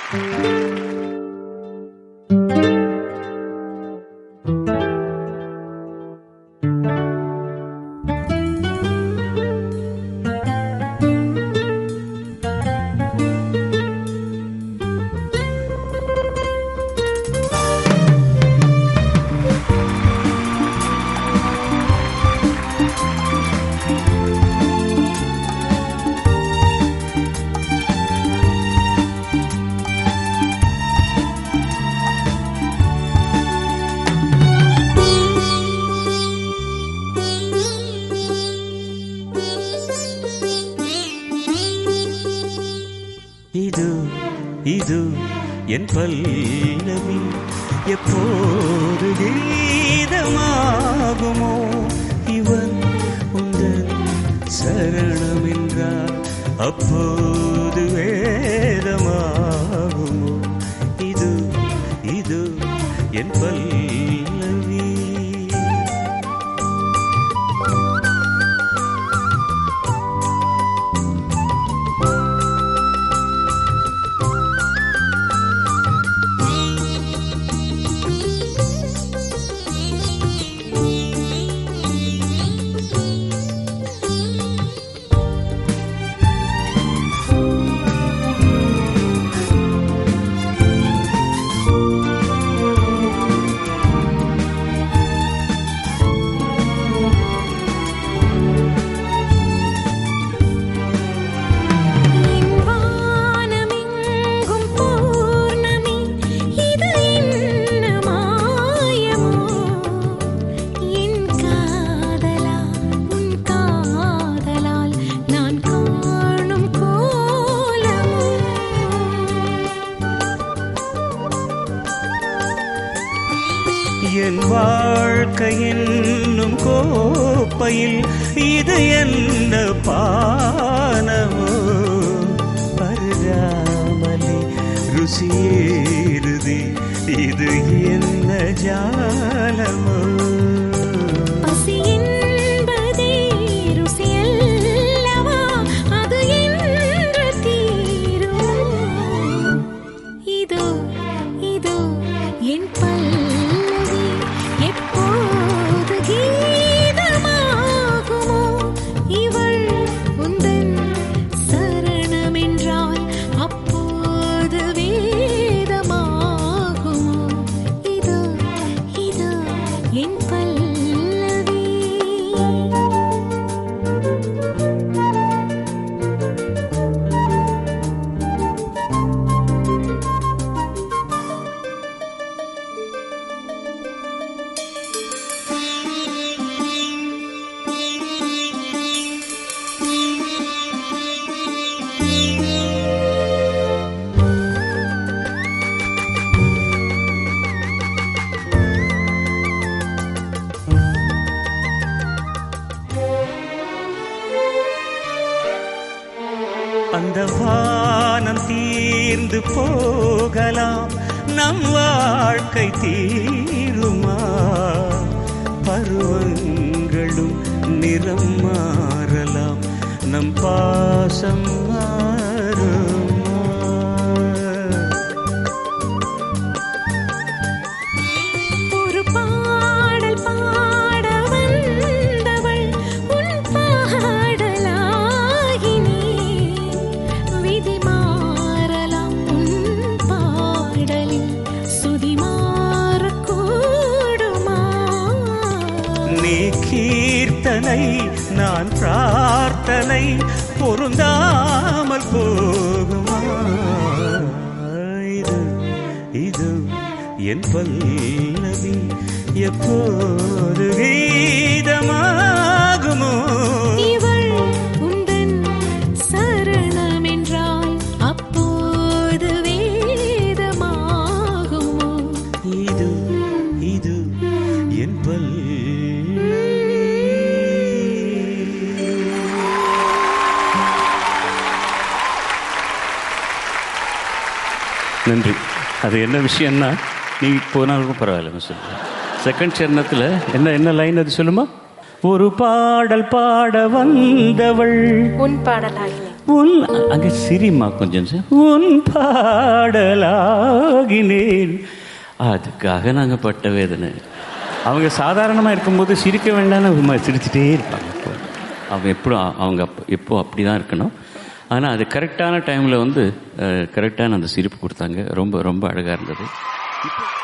இது இது என் பல்லவி எப்போது கீதமாகுமோ இவன் உந்தன் சரணம் என்றார் அப்போது வேதமாகுமோ இது இது என் பல்லவி என் வானமெங்கும் பௌர்ணமி இது என்ன மாயமோ என் காதலா உன் காதலால் நான் காணும் கோலமோ என் வாழ்க்கை என்னும் கோப்பையில் இது என்ன பானமோ பருகாமலே ருசியேறுதி இது என்ன ஜாலமோ பசி என்பதே ருசியல்லவா அது என்று தீரும் இதோ இதோ என் பல்லவி எப்போது கீதமாகுமோ இவள் உந்தன் சரணமென்றால் அப்போது வேதமாகுமோ இதோ இதோ என் பல்லவி அந்த வானம் தீர்ந்து போகலாம் நம் வாழ்க்கை தீருமா பருவங்களும் நிறம் மாறலாம் நம் பாசம் மாறுமா ஒரு பாடல் பாட வந்தவள் உன் பாடலாகினே விதி மாறலாம் உன் பாடலில் சுதி மாறக்கூடுமா நீ கீர்த்தனை நான் பிரார்த்தனை பொருந்தாமல் போகுமா இது இது என் பல்லவி எப்போது கீதமாகுமோ இவள் உந்தன் சரணமென்றால் அப்போது வேதமாகுமோ இது இது என் நன்றி அது என்ன விஷயம்னா நீ போனாலும் பரவாயில்ல சொல்லு செகண்ட் சரணத்தில் என்ன என்ன லைன் அது சொல்லுமா ஒரு பாடல் பாட வந்தவள் உன் பாடலாகினே உன் அங்கே சிரிமா கொஞ்சம் சார். உன் பாடலாகினேன் அதுக்காக நாங்கள் பட்ட வேதனை அவங்க சாதாரணமாக இருக்கும்போது சிரிக்க வேண்டாம்னு சும்மா சிரிச்சிட்டே இருப்பாங்க இப்போ அவங்க எப்போ அவங்க அப்போ எப்போ அப்படி தான் இருக்கணும் ஆனால் அது கரெக்டான டைமில் வந்து கரெக்டான அந்த சிரிப்பு கொடுத்தாங்க ரொம்ப ரொம்ப அழகாக இருந்தது இப்போ